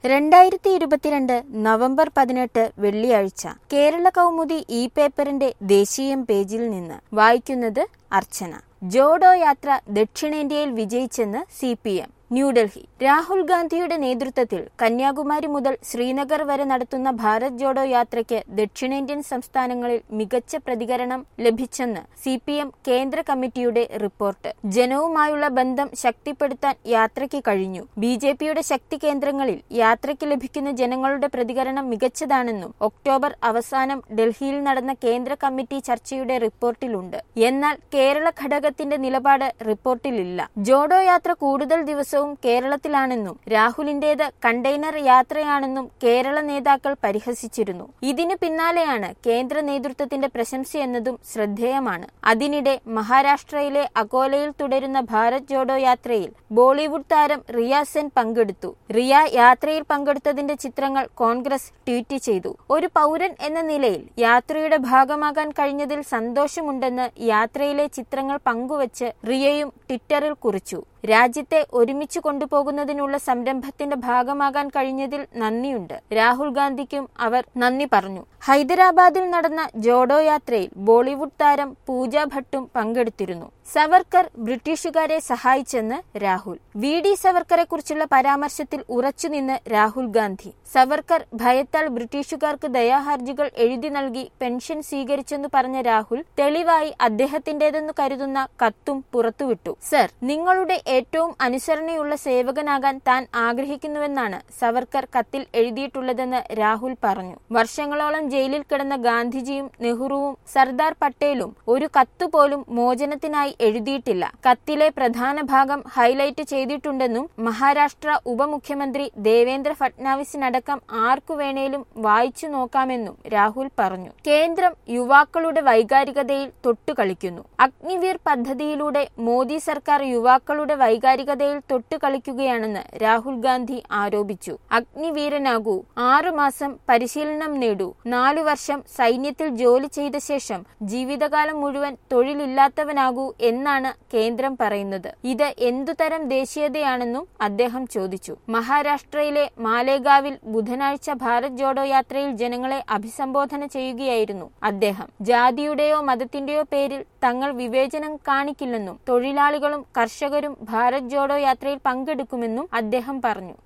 രണ്ടായിരത്തി ഇരുപത്തിരണ്ട് നവംബർ പതിനെട്ട് വെള്ളിയാഴ്ച കേരള കൗമുദി ഇ പേപ്പറിന്റെ ദേശീയം പേജിൽ നിന്ന് വായിക്കുന്നത് അർച്ചന ജോഡോ യാത്ര ദക്ഷിണേന്ത്യയിൽ വിജയിച്ചെന്ന് C P M New Delhi Rahul ഗാന്ധിയുടെ നേതൃത്വത്തിൽ കന്യാകുമാരി മുതൽ ശ്രീനഗർ വരെ നടത്തുന്ന ഭാരത് ജോഡോ യാത്രയ്ക്ക് ദക്ഷിണേന്ത്യൻ സംസ്ഥാനങ്ങളിൽ മികച്ച പ്രതികരണം ലഭിച്ചെന്ന് സി പി എം കേന്ദ്ര കമ്മിറ്റിയുടെ റിപ്പോർട്ട് ജനവുമായുള്ള ബന്ധം ശക്തിപ്പെടുത്താൻ യാത്രയ്ക്ക് കഴിഞ്ഞു ബി ജെ പിയുടെ ശക്തി കേന്ദ്രങ്ങളിൽ യാത്രയ്ക്ക് ലഭിക്കുന്ന ജനങ്ങളുടെ പ്രതികരണം മികച്ചതാണെന്നും ഒക്ടോബർ അവസാനം ഡൽഹിയിൽ നടന്ന കേന്ദ്ര കമ്മിറ്റി ചർച്ചയുടെ റിപ്പോർട്ടിലുണ്ട് എന്നാൽ കേരള ഘടകത്തിന്റെ നിലപാട് റിപ്പോർട്ടിലില്ല ജോഡോ യാത്ര കൂടുതൽ ദിവസവും കേരളത്തിലാണെന്നും രാഹുലിന്റേത് കണ്ടെയ്നർ യാത്രയാണെന്നും കേരള നേതാക്കൾ പരിഹസിച്ചിരുന്നു ഇതിനു പിന്നാലെയാണ് കേന്ദ്ര നേതൃത്വത്തിന്റെ പ്രശംസയെന്നതും ശ്രദ്ധേയമാണ് അതിനിടെ മഹാരാഷ്ട്രയിലെ അകോലയിൽ തുടരുന്ന ഭാരത് ജോഡോ യാത്രയിൽ ബോളിവുഡ് താരം റിയ സെൻ പങ്കെടുത്തു റിയ യാത്രയിൽ പങ്കെടുത്തതിന്റെ ചിത്രങ്ങൾ കോൺഗ്രസ് ട്വീറ്റ് ചെയ്തു ഒരു പൗരൻ എന്ന നിലയിൽ യാത്രയുടെ ഭാഗമാകാൻ കഴിഞ്ഞതിൽ സന്തോഷമുണ്ടെന്ന് യാത്രയിലെ ചിത്രങ്ങൾ പങ്കുവച്ച് റിയയും ട്വിറ്ററിൽ കുറിച്ചു രാജ്യത്തെ ഒരുമിച്ച് കൊണ്ടുപോകുന്നതിനുള്ള സംരംഭത്തിന്റെ ഭാഗമാകാൻ കഴിഞ്ഞതിൽ നന്ദിയുണ്ട് രാഹുൽ ഗാന്ധിക്കും അവർ നന്ദി പറഞ്ഞു ഹൈദരാബാദിൽ നടന്ന ജോഡോ യാത്രയിൽ ബോളിവുഡ് താരം പൂജ ഭട്ടും പങ്കെടുത്തിരുന്നു സവർക്കർ ബ്രിട്ടീഷുകാരെ സഹായിച്ചെന്ന് രാഹുൽ വി ഡി സവർക്കറെ കുറിച്ചുള്ള പരാമർശത്തിൽ ഉറച്ചുനിന്ന് രാഹുൽ ഗാന്ധി സവർക്കർ ഭയത്താൽ ബ്രിട്ടീഷുകാർക്ക് ദയാഹർജികൾ എഴുതി നൽകി പെൻഷൻ സ്വീകരിച്ചെന്ന് പറഞ്ഞ രാഹുൽ തെളിവായി അദ്ദേഹത്തിന്റേതെന്ന് കരുതുന്ന കത്തും പുറത്തുവിട്ടു സർ നിങ്ങളുടെ ഏറ്റവും അനുസരണയുള്ള സേവകനാകാൻ താൻ ആഗ്രഹിക്കുന്നുവെന്നാണ് സവർക്കർ കത്തിൽ എഴുതിയിട്ടുള്ളതെന്ന് രാഹുൽ പറഞ്ഞു വർഷങ്ങളോളം ജയിലിൽ കിടന്ന ഗാന്ധിജിയും നെഹ്റുവും സർദാർ പട്ടേലും ഒരു കത്തുപോലും മോചനത്തിനായി എഴുതിയിട്ടില്ല കത്തിലെ പ്രധാന ഭാഗം ഹൈലൈറ്റ് ചെയ്തിട്ടുണ്ടെന്നും മഹാരാഷ്ട്ര ഉപമുഖ്യമന്ത്രി ദേവേന്ദ്ര ഫട്നാവിസിനടക്കം ആർക്കു വേണേലും വായിച്ചു നോക്കാമെന്നും രാഹുൽ പറഞ്ഞു കേന്ദ്രം യുവാക്കളുടെ വൈകാരികതയിൽ തൊട്ടുകളിക്കുന്നു അഗ്നിവീർ പദ്ധതിയിലൂടെ മോദി സർക്കാർ യുവാക്കളുടെ വൈകാരികതയിൽ തൊട്ടുകളിക്കുകയാണെന്ന് രാഹുൽ ഗാന്ധി ആരോപിച്ചു അഗ്നിവീരനാകൂ ആറുമാസം പരിശീലനം നേടൂ നാലു വർഷം സൈന്യത്തിൽ ജോലി ചെയ്ത ശേഷം ജീവിതകാലം മുഴുവൻ തൊഴിലില്ലാത്തവനാകൂ എന്നാണ് കേന്ദ്രം പറയുന്നത് ഇത് എന്തുതരം ദേശീയതയാണെന്നും അദ്ദേഹം ചോദിച്ചു മഹാരാഷ്ട്രയിലെ മാലേഗാവിൽ ബുധനാഴ്ച ഭാരത് ജോഡോ യാത്രയിൽ ജനങ്ങളെ അഭിസംബോധന ചെയ്യുകയായിരുന്നു അദ്ദേഹം ജാതിയുടെയോ മതത്തിന്റെയോ പേരിൽ തങ്ങൾ വിവേചനം കാണിക്കില്ലെന്നും തൊഴിലാളികളും കർഷകരും ഭാരത് ജോഡോ യാത്രയിൽ പങ്കെടുക്കുമെന്നും അദ്ദേഹം പറഞ്ഞു